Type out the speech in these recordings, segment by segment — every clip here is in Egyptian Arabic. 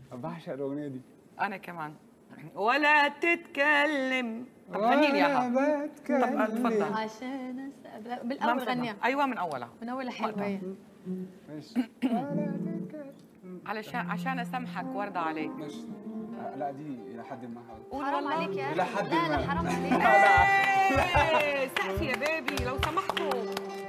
بعشق الاغنيه دي انا كمان ولا تتكلم طب غني لي اياها وأنا طب بتكلم. اتفضل عشان أس... ما بالاول مصدق. غنيها ايوه من اولها من اول حلوه هي ماشي ولا تتكلم. علشان عشان اسامحك ورده عليك ماشي آه، لا دي الى حد ما حاول. قول حرام والله. عليك يا إلى اخي حد لا لا ما. حرام عليك إيه، سقف يا بيبي لو سمحتوا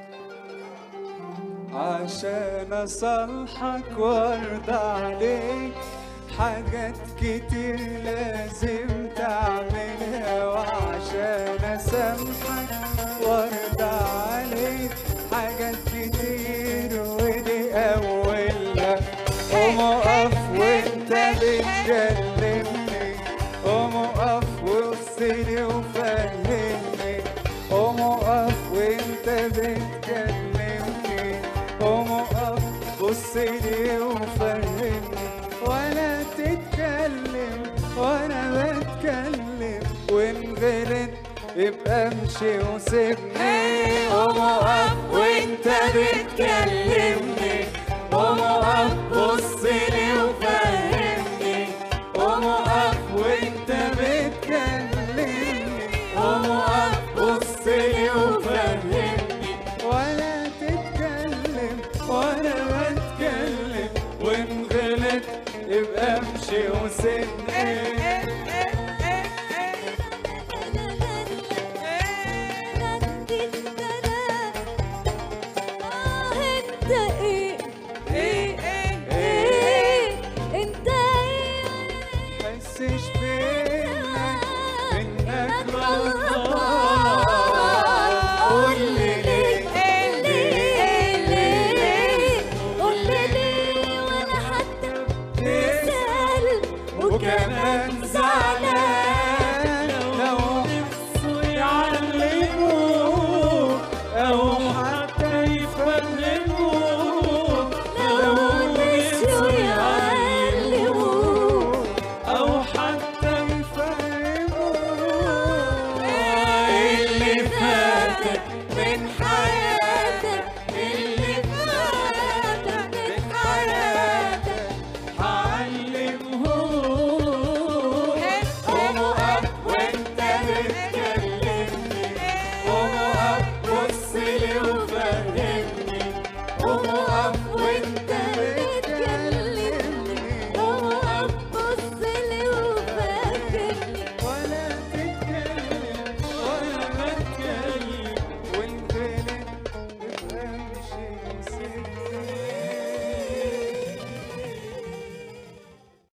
عشان اصالحك وارضى عليك حاجات كتير لازم تعملها وعشان اسامحك وارضى عليك حاجات كتير ودي اولها قوم اقف وانت بتكلمني قوم اقف وبصلي وفهمني قوم اقف وانت بتكلمني قوم اقف بصلي وفهمني ولا تتكلم وانا بتكلم وان غلط يبقى امشي وسيبني قوم اقف وانت بتكلمني قوم اقف بصلي وفهمني قوم اقف وانت بتكلمني قوم اقف بصلي وفهمني ولا تتكلم وانا بتكلم وان غلط يبقى امشي وسيبني انت ايه ايه ايه ايه انت ايه حسش بينك انك غلطان قول لي ليه ليه ليه قول لي ليه وانا حتى بسأل وكمان زعلان